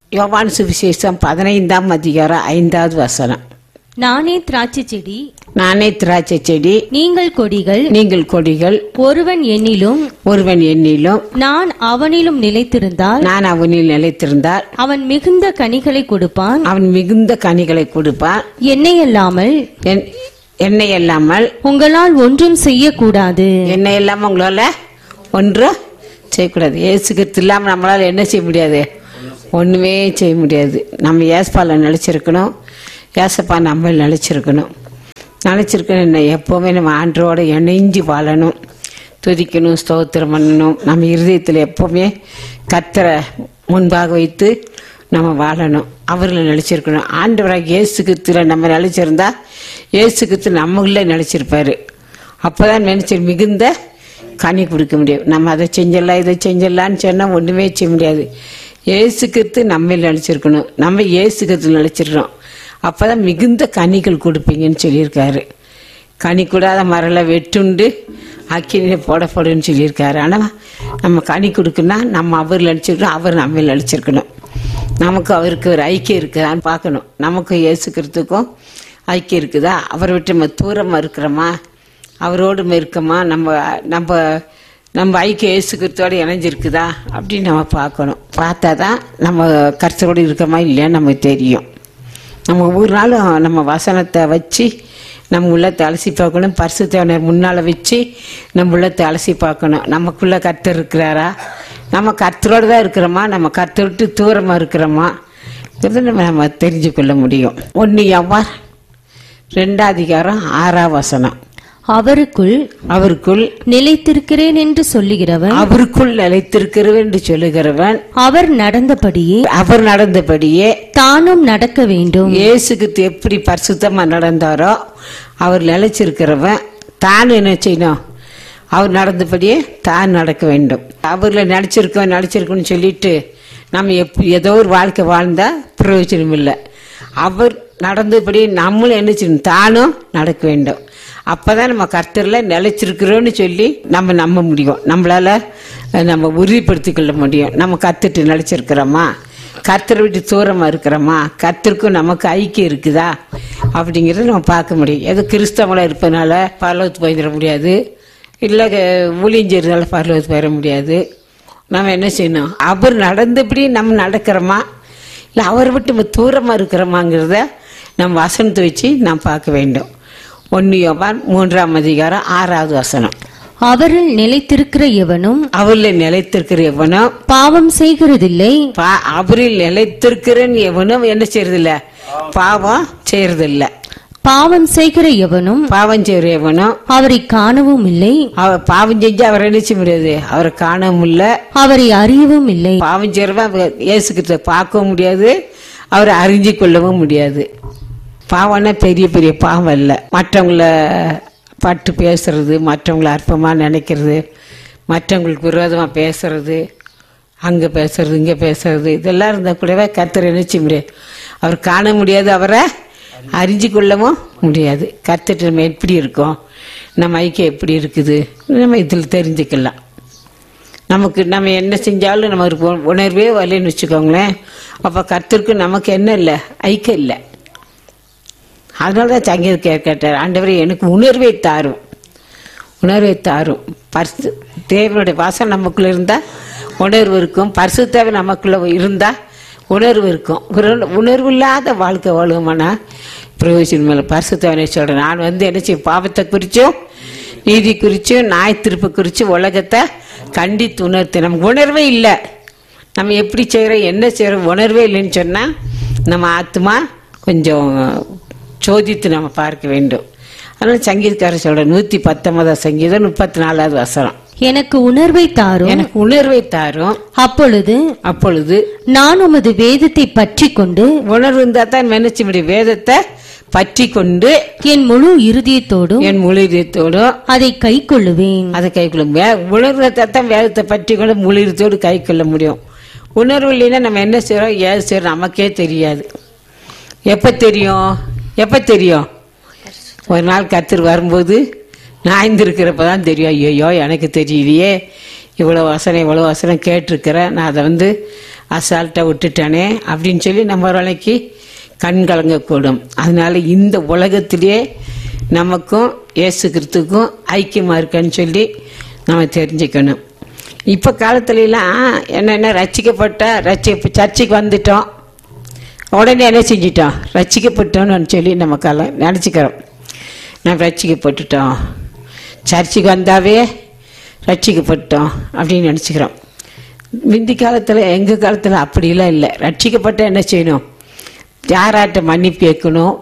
யோவான் சுவிசேஷம் பதினைந்தாம் அதிகாரம் ஐந்தாவது வசனம் நானே திராட்சை செடி நானே திராட்சை செடி நீங்கள் கொடிகள் நீங்கள் கொடிகள் ஒருவன் என்னிலும் ஒருவன் என்னிலும் நான் அவனிலும் நிலைத்திருந்தால் நான் அவனில் நிலைத்திருந்தால் அவன் மிகுந்த கனிகளை கொடுப்பான் அவன் மிகுந்த கனிகளை கொடுப்பான் என்னை அல்லாமல் என்- என்னை அல்லாமல் உங்களால் ஒன்றும் செய்யக்கூடாது என்னை இல்லாமல் உங்களால ஒன்றும் செய்யக்கூடாது ஏசுக்கிறது இல்லாமல் நம்மளால என்ன செய்ய முடியாது ஒன்றுமே செய்ய முடியாது நம்ம ஏசப்பால நிலச்சிருக்கணும் ஏசப்பா நம்ம நிலச்சிருக்கணும் நிலச்சிருக்கணும் என்ன எப்போவுமே நம்ம ஆண்டரோட இணைஞ்சு வாழணும் துதிக்கணும் ஸ்தோத்திரம் பண்ணணும் நம்ம இருதயத்தில் எப்போவுமே கத்தரை முன்பாக வைத்து நம்ம வாழணும் அவர்களை நிலச்சிருக்கணும் ஆண்டவராக இயேசு கிறிஸ்துல நம்ம நிலச்சிருந்தா இயேசு கிறிஸ்து நம்மளே நிலச்சிருப்பாரு அப்போதான் நினைச்சு மிகுந்த கனி கொடுக்க முடியும் நம்ம அதை செஞ்சிடலாம் இதை செஞ்சிடலான்னு சொன்னால் ஒன்றுமே செய்ய முடியாது இயேசு கிறிஸ்து நம்ம நினச்சிருக்கணும் நம்ம இயேசு கிறிஸ்து நினச்சிருக்கோம் அப்போ தான் மிகுந்த கனிகள் கொடுப்பீங்கன்னு சொல்லியிருக்காரு கனி கூடாத மரலை வெட்டுண்டு அக்கினியை போடப்படுன்னு சொல்லியிருக்காரு ஆனால் நம்ம கனி கொடுக்குன்னா நம்ம அவர் நினச்சிருக்கணும் அவர் நம்ம நினச்சிருக்கணும் நமக்கு அவருக்கு ஒரு ஐக்கியம் இருக்குதான்னு பார்க்கணும் நமக்கு இயேசுக்கிறதுக்கும் ஐக்கியம் இருக்குதா அவரை விட்டு நம்ம தூரமாக இருக்கிறோமா அவரோடு இருக்கோமா நம்ம நம்ம நம்ம ஐக்கிய இயேசுக்கிறதோடு இணைஞ்சிருக்குதா அப்படின்னு நம்ம பார்க்கணும் பார்த்தா தான் நம்ம கருத்தரோடு இருக்கோமா இல்லையான்னு நமக்கு தெரியும் நம்ம ஒவ்வொரு நாளும் நம்ம வசனத்தை வச்சு நம்ம உள்ளத்தை அலசி பார்க்கணும் பரிசுத்தவனை முன்னால் வச்சு நம்ம உள்ளத்தை அலசி பார்க்கணும் நமக்குள்ள கர்த்தர் இருக்கிறாரா நம்ம கர்த்தரோடு தான் இருக்கிறோமா நம்ம கர்த்தர் விட்டு தூரமாக இருக்கிறோமா இது நம்ம நம்ம தெரிஞ்சு கொள்ள முடியும் ஒன்று எவ்வாறு ரெண்டாம் அதிகாரம் ஆறாம் வசனம் அவருக்குள் அவருக்குள் நிலைத்திருக்கிறேன் என்று சொல்லுகிறவன் அவருக்குள் நிலைத்திருக்கிறவன் என்று சொல்லுகிறவன் அவர் நடந்தபடியே அவர் நடந்தபடியே தானும் நடக்க வேண்டும் இயேசுக்கு எப்படி பரிசுத்தமா நடந்தாரோ அவர் நிலைச்சிருக்கிறவன் தான் என்ன செய்யணும் அவர் நடந்தபடியே தான் நடக்க வேண்டும் அவர்ல நினைச்சிருக்கோம் நினைச்சிருக்கோம்னு சொல்லிட்டு நம்ம எப்படி ஏதோ ஒரு வாழ்க்கை வாழ்ந்தா பிரயோஜனம் இல்லை அவர் நடந்தபடி நம்மளும் என்ன செய்யணும் தானும் நடக்க வேண்டும் அப்பதான் நம்ம கர்த்தர்ல நிலைச்சிருக்கிறோம்னு சொல்லி நம்ம நம்ப முடியும் நம்மளால அஹ், நம்ம உறுதிப்படுத்திக் கொள்ள முடியும் நம்ம கத்துட்டு நிலைச்சிருக்கிறோமா கர்த்தரை விட்டு தூரமா இருக்கிறோமா கர்த்தருக்கும் நமக்கு ஐக்கியம் இருக்குதா அப்படிங்கறத நம்ம பார்க்க முடியும் ஏதோ கிறிஸ்தவங்களா இருப்பதனால பரலோகத்துக்கு போயிட முடியாது இல்லை ஊழியஞ்சதுனால பரலோகத்துக்கு போயிட முடியாது நம்ம என்ன செய்யணும் அவர் நடந்தபடி நம்ம நடக்கிறோமா இல்லை அவரை விட்டு நம்ம தூரமா இருக்கிறோமாங்கிறத நம்ம வசனத்தை வச்சு நாம் பார்க்க வேண்டும் ஒன்னு யோவான் மூன்றாம் அதிகாரம் ஆறாவது வசனம் அவரில் நிலைத்திருக்கிற எவனும் அவரில் நிலைத்திருக்கிற எவனோ பாவம் செய்கிறதில்லை பா- அவரில் நிலைத்திருக்கிறேன் எவனும் என்ன செய்யறதில்ல பாவம் செய்யறதில்ல பாவம் செய்கிற எவனும் பாவம் செய்யற எவனும் அவரை காணவும் இல்லை அவர் பாவம் செஞ்சு அவரை என்ன செய்ய முடியாது அவரை காண முடியல அவரை அறியவும் இல்லை பாவம் செய்யறவன் இயேசுக்கிட்ட பார்க்கவும் முடியாது அவரை அறிஞ்சு கொள்ளவும் முடியாது பாவம்னா பெரிய பெரிய பாவம் இல்லை மற்றவங்கள பட்டு பேசுறது மற்றவங்கள அற்பமாக நினைக்கிறது மற்றவங்களுக்கு விரோதமாக பேசுறது அங்கே பேசுறது இங்கே பேசுறது இதெல்லாம் இருந்தால் கூடவே கர்த்தர் நினைச்ச முடியாது அவர் காண முடியாது அவரை அறிஞ்சு கொள்ளவும் முடியாது கர்த்தர் நம்ம எப்படி இருக்கோம் நம்ம ஐக்கியம் எப்படி இருக்குது நம்ம இதில் தெரிஞ்சுக்கலாம் நமக்கு நம்ம என்ன செஞ்சாலும் நம்ம ஒரு உண- உணர்வே வரலன்னு வச்சுக்கோங்களேன் அப்போ கர்த்தருக்கு நமக்கு என்ன இல்லை ஐக்கியம் இல்லை அதனால தான் சங்கீத கேட்டார் ஆண்டவரே எனக்கு உணர்வை தாரும் உணர்வை தாரும் பரிசு தேவனுடைய வாசம் நமக்குள்ள இருந்தால் உணர்வு இருக்கும் பரிசுத்தேவை நமக்குள்ள இருந்தால் உணர்வு இருக்கும் உணர்வு- உணர்வு இல்லாத வாழ்க்கை வாழுமானா பிரயோஜனம் இல்லை பரிசுத்தவனை சொல்கிறேன் நான் வந்து என்ன செய்யும் பாவத்தை குறித்தும் நீதி குறித்தும் நாய் திருப்பு குறித்தும் உலகத்தை கண்டித்து உணர்த்து நமக்கு உணர்வே இல்லை நம்ம எப்படி செய்கிறோம் என்ன செய்கிறோம் உணர்வே இல்லைன்னு சொன்னால் நம்ம ஆத்மா கொஞ்சம் சோதித்து நம்ம பார்க்க வேண்டும் அதனால சங்கீதக்காரர் சொல்ற நூத்தி பத்தொன்பதாம் சங்கீதம் முப்பத்தி நாலாவது வசனம் எனக்கு உணர்வை தாரும் எனக்கு உணர்வை தாரும் அப்பொழுது அப்பொழுது நான் உமது வேதத்தை பற்றி கொண்டு உணர்வு இருந்தா தான் நினைச்சு முடியும் வேதத்தை பற்றி கொண்டு என் முழு இருதயத்தோடும் என் முழுதத்தோடும் அதை கை கொள்ளுவேன் அதை கை கொள்ள வே உணர்வு தான் வேதத்தை பற்றி கொண்டு முழுதத்தோடு கை கொள்ள முடியும் உணர்வு இல்லைன்னா நம்ம என்ன செய்றோம் ஏது செய்றோம் நமக்கே தெரியாது எப்ப தெரியும் எப்ப தெரியும் ஒரு நாள் கத்தர் வரும்போது நாய்ந்திருக்கிறப்ப தான் தெரியும் ஐயோ எனக்கு தெரியலையே இவ்வளோ வசனம் இவ்வளோ வசனம் கேட்டிருக்கிறேன் நான் அதை வந்து அசால்ட்டாக விட்டுட்டானே அப்படின்னு சொல்லி நம்ம ஒரு நாளைக்கு கண் கலங்கக்கூடும் அதனால இந்த உலகத்திலேயே நமக்கும் இயேசு கிறிஸ்துக்கும் ஐக்கியமாக இருக்கான்னு சொல்லி நம்ம தெரிஞ்சுக்கணும் இப்போ காலத்துலலாம் என்னென்ன ரசிக்கப்பட்ட ரசி சர்ச்சைக்கு வந்துட்டோம் உடனே என்ன செஞ்சிட்டோம் ரசிக்கப்பட்டோம்னு சொல்லி நம்ம கால நினச்சிக்கிறோம் நான் ரட்சிக்கப்பட்டுட்டோம் சர்ச்சுக்கு வந்தாவே ரட்சிக்கப்பட்டோம் அப்படின்னு நினச்சிக்கிறோம் முந்தி காலத்தில் எங்கள் காலத்தில் அப்படிலாம் இல்லை ரட்சிக்கப்பட்ட என்ன செய்யணும் யாராட்ட மன்னிப்பு கேட்கணும்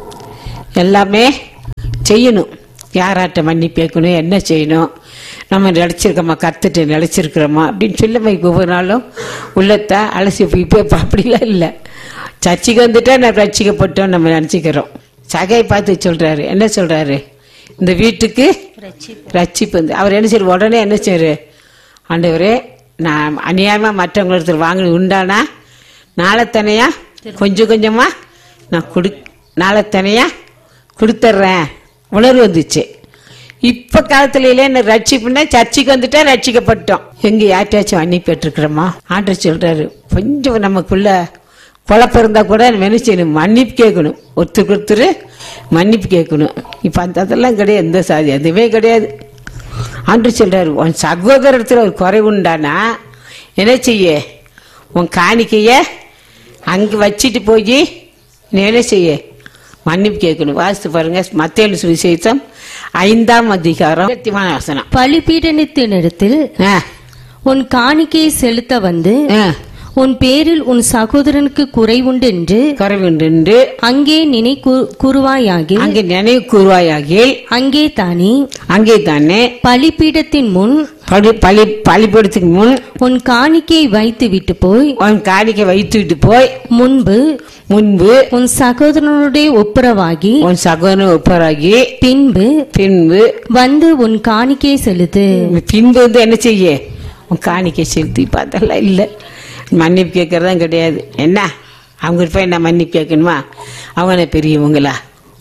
எல்லாமே செய்யணும் யாராட்ட மன்னிப்பு கேட்கணும் என்ன செய்யணும் நம்ம நினச்சிருக்கோமா கற்றுட்டு நினச்சிருக்கிறோமா அப்படின்னு சொல்லி நம்ம ஒவ்வொரு நாளும் உள்ளத்தை அலசி இப்போ இப்போ அப்படிலாம் இல்லை சர்ச்சுக்கு வந்துட்டா நான் ரட்சிக்கப்பட்டோம் நம்ம நினச்சிக்கிறோம் சகையை பார்த்து சொல்கிறாரு என்ன சொல்கிறாரு இந்த வீட்டுக்கு ரட்சிப்பு வந்து அவர் என்ன செய்ய உடனே என்ன செய்யறாரு ஆண்டவரே நான் அநியாயமாக மற்றவங்களுக்கு வாங்கின உண்டானா நாளைத்தனையா கொஞ்சம் கொஞ்சமா நான் கொடு நாளைத்தனையா கொடுத்துட்றேன் உணர்வு வந்துச்சு இப்ப காலத்துல என்ன ரட்சிப்புன்னா சர்ச்சுக்கு வந்துட்டா ரட்சிக்கப்பட்டோம் எங்க யார்ட்டாச்சும் அன்னி பெற்றிருக்கிறோமா ஆண்டர் சொல்றாரு கொஞ்சம் நமக்குள்ள குழப்பம் இருந்தா கூட நம்ம என்ன செய்யணும் மன்னிப்பு கேட்கணும் ஒருத்தருக்கு ஒருத்தர் மன்னிப்பு கேட்கணும் இப்ப அந்த அதெல்லாம் கிடையாது எந்த சாதி அதுவே கிடையாது ஆண்டு சொல்றாரு உன் சகோதரத்தில் ஒரு குறை உண்டானா என்ன செய்ய உன் காணிக்கைய அங்கே வச்சுட்டு போய் நீ என்ன செய்ய மன்னிப்பு கேட்கணும் வாசித்து பாருங்க மத்திய சுவிசேஷம் ஐந்தாம் அதிகாரம் இருபத்திமான வசனம் பலிபீடனத்தினிடத்தில் ஆ, உன் காணிக்கையை செலுத்த வந்து ஆ, உன் பேரில் உன் சகோதரனுக்கு குறைவுண்டு என்று குறைவுண்டு அங்கே நினை கூ- கூறுவாயாகி அங்கே நினைவு கூறுவாயாகில் அங்கே தானே அங்கே தானே பலிபீடத்தின் முன் பலி பலி பலிபடுத்துக்கு முன் உன் காணிக்கையை வைத்து விட்டு போய் உன் காணிக்கை வைத்துவிட்டு போய் முன்பு முன்பு உன் சகோதரனுடைய ஒப்புரவாகி உன் சகோதரன் ஒப்பராகி பின்பு பின்பு வந்து உன் காணிக்கையை செலுத்து பின்பு வந்து என்ன செய்ய உன் காணிக்கை செலுத்தி பார்த்தெல்லாம் இல்லை மன்னிப்பு கேட்கறதும் கிடையாது என்ன அவங்ககிட்ட போய் என்ன மன்னிப்பு கேட்கணுமா அவங்க என்ன பெரியவங்களா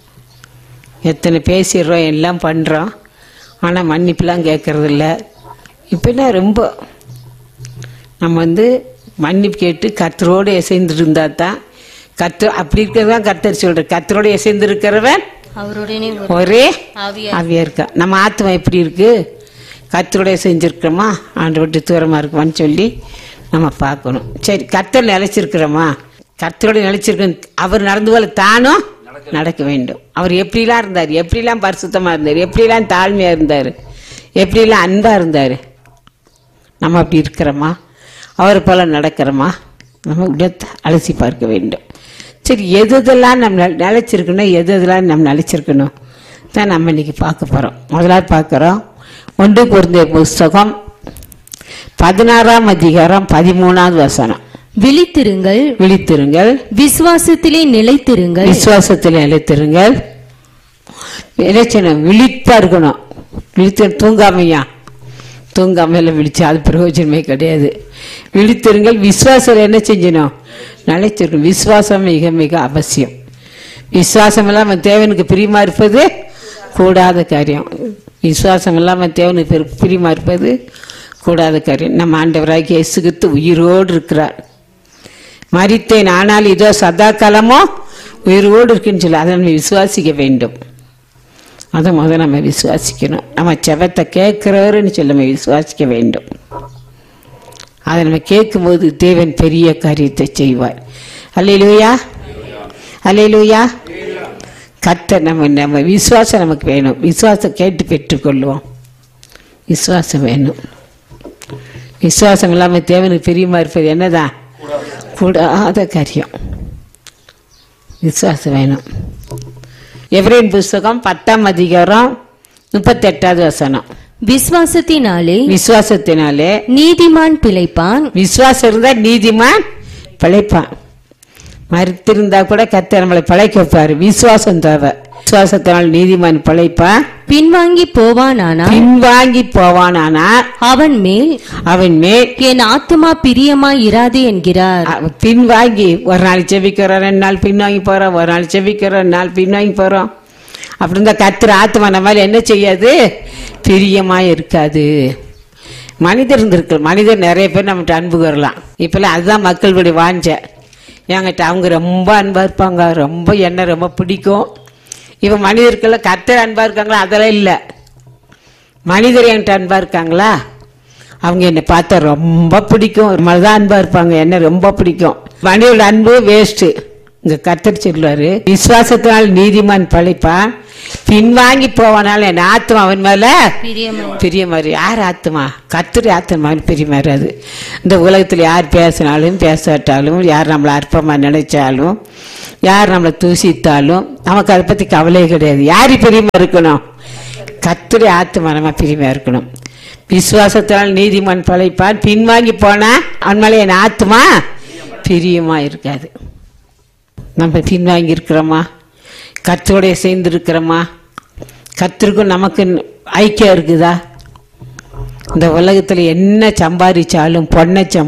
எத்தனை பேசிடுறோம் எல்லாம் பண்ணுறோம் ஆனால் மன்னிப்புலாம் கேட்கறதில்ல இப்போலாம் ரொம்ப நம்ம வந்து மன்னிப்பு கேட்டு கத்தரோடு இசைந்து இருந்தா தான் கத்து அப்படி இருக்கிறது தான் கத்தர் சொல்ற கத்தரோடு இசைந்து இருக்கிறவன் அவருடைய ஒரே ஆவியா ஆவியா இருக்கா நம்ம ஆத்மா எப்படி இருக்கு கத்தருடைய செஞ்சிருக்கிறோமா ஆண்டு விட்டு தூரமா இருக்குமான்னு சொல்லி நம்ம பார்க்கணும் சரி கத்தர் நிலைச்சிருக்கிறோமா கத்தரோட நிலைச்சிருக்க அவர் நடந்து போல தானும் நடக்க வேண்டும் அவர் எப்படிலாம் இருந்தார் எப்படிலாம் பரிசுத்தமா இருந்தார் எப்படிலாம் தாழ்மையா இருந்தார் எப்படிலாம் அன்பா இருந்தார் நம்ம அப்படி இருக்கிறோமா அவரை போல நடக்கிறோமா நம்ம உள்ளத்தை அலசி பார்க்க வேண்டும் சரி எது எதெல்லாம் நம்ம நெ- நிலைச்சிருக்கணும் எது எதெல்லாம் நம்ம நிலைச்சிருக்கணும் தான் நம்ம இன்னைக்கு பார்க்க போகிறோம் முதலாவது பார்க்குறோம் ஒன்று குருந்திய புஸ்தகம் பதினாறாம் அதிகாரம் பதிமூணாவது வசனம் விழித்திருங்கள் விழித்திருங்கள் விசுவாசத்திலே நிலைத்திருங்கள் விசுவாசத்தில் நிலைத்திருங்கள் என்ன செய்யணும் விழிப்பா இருக்கணும் விழித்து தூங்காமையா தூங்காமையில விழிச்சு அது பிரயோஜனமே கிடையாது விழித்திருங்கள் விசுவாசம் என்ன செஞ்சணும் நிலைத்திருக்கணும் விசுவாசம் மிக மிக அவசியம் விசுவாசம் இல்லாமல் தேவனுக்கு பிரியமா இருப்பது கூடாத காரியம் விசுவாசம் இல்லாமல் தேவனுக்கு பிரி- பிரியமா இருப்பது கூடாத காரியம் நம்ம ஆண்டவராகிய இயேசு கிறிஸ்து உயிரோடு இருக்கிறார் மரித்தேன் ஆனால் இதோ சதா காலமோ உயிரோடு இருக்குன்னு சொல்லி அதை நம்ம விசுவாசிக்க வேண்டும் அதை முதல்ல நம்ம விசுவாசிக்கணும் நம்ம செவத்தை கேட்கிறவருன்னு சொல்லி நம்ம விசுவாசிக்க வேண்டும் அதை நம்ம கேட்கும்போது தேவன் பெரிய காரியத்தை செய்வார் அல்லையிலூயா அல்லையிலூயா கத்த நம்ம நம்ம விசுவாசம் நமக்கு வேணும் விசுவாசம் கேட்டு பெற்றுக்கொள்வோம் விசுவாசம் வேணும் விசுவாசம் இல்லாமல் தேவனுக்கு பிரியமா இருப்பது என்னதான் கூடாத காரியம் விசுவாசம் வேணும் எவரேன் புஸ்தகம் பத்தாம் அதிகாரம் முப்பத்தெட்டாவது வசனம் விசுவாசத்தினாலே விசுவாசத்தினாலே நீதிமான் பிழைப்பான் விசுவாசம் இருந்தா நீதிமான் பிழைப்பான் மறுத்திருந்தா கூட கத்த நம்மளை பிழைக்க வைப்பாரு விசுவாசம் தேவை விசுவாசத்தினால் நீதிமான் பிழைப்பான் பின்வாங்கி போவானானா பின்வாங்கி போவானானா அவன் மேல் அவன் மேல் என் ஆத்துமா பிரியமாய் இராதே என்கிறார் அவ- பின்வாங்கி ஒரு நாள் செவிக்கிறோம் ரெண்டு நாள் பின்வாங்கி போறோம் ஒரு நாள் செவிக்கிறோம் ரெண்டு நாள் பின்வாங்கி போறோம் அப்படி இருந்தா கத்துற ஆத்மா நம்ம மேல என்ன செய்யாது பிரியமா இருக்காது மனிதர் இருந்திருக்கு மனிதர் நிறைய பேர் நம்மகிட்ட அன்பு வரலாம் இப்பெல்லாம் அதுதான் மக்களுடைய வாஞ்ச என்கிட்ட அவங்க ரொம்ப அன்பா இருப்பாங்க ரொம்ப என்ன ரொம்ப பிடிக்கும் இப்ப மனிதருக்கெல்லாம் கத்தர் அன்பா இருக்காங்களா அதெல்லாம் இல்லை மனிதர் என்கிட்ட அன்பா இருக்காங்களா அவங்க என்னை பார்த்தா ரொம்ப பிடிக்கும் தான் அன்பா இருப்பாங்க என்ன ரொம்ப பிடிக்கும் மனிதோட அன்பு வேஸ்ட் இங்க கத்தர் சொல்லுவாரு விசுவாசத்தினால் நீதிமான் பழைப்பான் பின்வாங்கி போவானால என் ஆத்மா அவன் மேல பிரியமாறு யார் ஆத்மா கத்தரி ஆத்மா பிரியமாறு அது இந்த உலகத்தில் யார் பேசினாலும் பேசாட்டாலும் யார் நம்மளை அற்பமா நினைச்சாலும் யார் நம்மளை தூசித்தாலும் நமக்கு அதை பத்தி கவலையே கிடையாது யாரு பிரியமா இருக்கணும் கத்துடைய ஆத்மா நம்ம பிரியமா இருக்கணும் விசுவாசத்தினால் நீதிமான் பழைப்பான் பின்வாங்கி போனா அவன் மேல என் ஆத்மா பிரியமா இருக்காது நம்ம பின்வாங்கி இருக்கிறோமா கத்தோடைய சேர்ந்து இருக்கிறோமா கத்திற்கும் நமக்கு ஐக்கியம் இருக்குதா இந்த உலகத்துல என்ன சம்பாதிச்சாலும் பொண்ணை சம்பாதிச்சாலும்